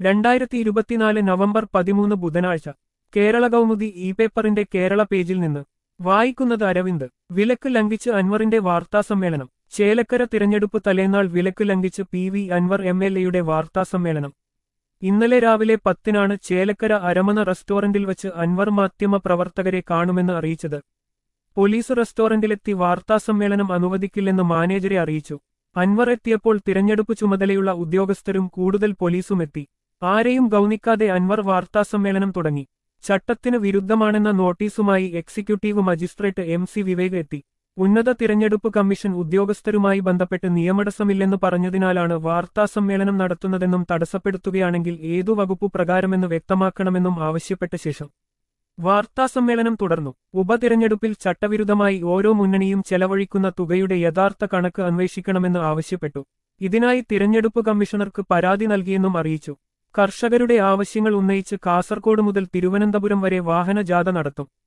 രണ്ടായിരത്തി ഇരുപത്തിനാല് നവംബർ പതിമൂന്ന് ബുധനാഴ്ച കേരള കൗമുദി ഇ പേപ്പറിന്റെ കേരള പേജിൽ നിന്ന് വായിക്കുന്നത് അരവിന്ദ് വിലക്ക് ലംഘിച്ച് അൻവറിന്റെ വാർത്താസമ്മേളനം ചേലക്കര തിരഞ്ഞെടുപ്പ് തലേന്നാൾ വിലക്ക് ലംഘിച്ച് P V Anvar M L എയുടെ വാർത്താസമ്മേളനം ഇന്നലെ രാവിലെ പത്തിനാണ് ചേലക്കര അരമന റെസ്റ്റോറന്റിൽ വച്ച് അൻവർ മാധ്യമ പ്രവർത്തകരെ കാണുമെന്ന് അറിയിച്ചത് പോലീസ് റെസ്റ്റോറന്റിലെത്തി വാർത്താസമ്മേളനം അനുവദിക്കില്ലെന്ന് മാനേജരെ അറിയിച്ചു അൻവർ എത്തിയപ്പോൾ തിരഞ്ഞെടുപ്പ് ചുമതലയുള്ള ഉദ്യോഗസ്ഥരും കൂടുതൽ പോലീസും എത്തി ആരെയും ഗൗനിക്കാതെ അൻവർ വാർത്താസമ്മേളനം തുടങ്ങി ചട്ടത്തിന് വിരുദ്ധമാണെന്ന നോട്ടീസുമായി executive magistrate M C Vivek എത്തി ഉന്നത തിരഞ്ഞെടുപ്പ് കമ്മീഷൻ ഉദ്യോഗസ്ഥരുമായി ബന്ധപ്പെട്ട് നിയമടസമില്ലെന്ന് പറഞ്ഞതിനാലാണ് വാർത്താസമ്മേളനം നടത്തുന്നതെന്നും തടസ്സപ്പെടുത്തുകയാണെങ്കിൽ ഏതു വകുപ്പു പ്രകാരമെന്ന് വ്യക്തമാക്കണമെന്നും ആവശ്യപ്പെട്ട ശേഷം വാർത്താസമ്മേളനം തുടർന്നു ഉപതിരഞ്ഞെടുപ്പിൽ ചട്ടവിരുദ്ധമായി ഓരോ മുന്നണിയും ചെലവഴിക്കുന്ന തുകയുടെ യഥാർത്ഥ കണക്ക് അന്വേഷിക്കണമെന്ന് ആവശ്യപ്പെട്ടു ഇതിനായി തിരഞ്ഞെടുപ്പ് കമ്മീഷണർക്ക് പരാതി നൽകിയെന്നും അറിയിച്ചു കർഷകരുടെ ആവശ്യങ്ങൾ ഉന്നയിച്ച് കാസർകോട് മുതൽ തിരുവനന്തപുരം വരെ വാഹനജാഥ നടത്തും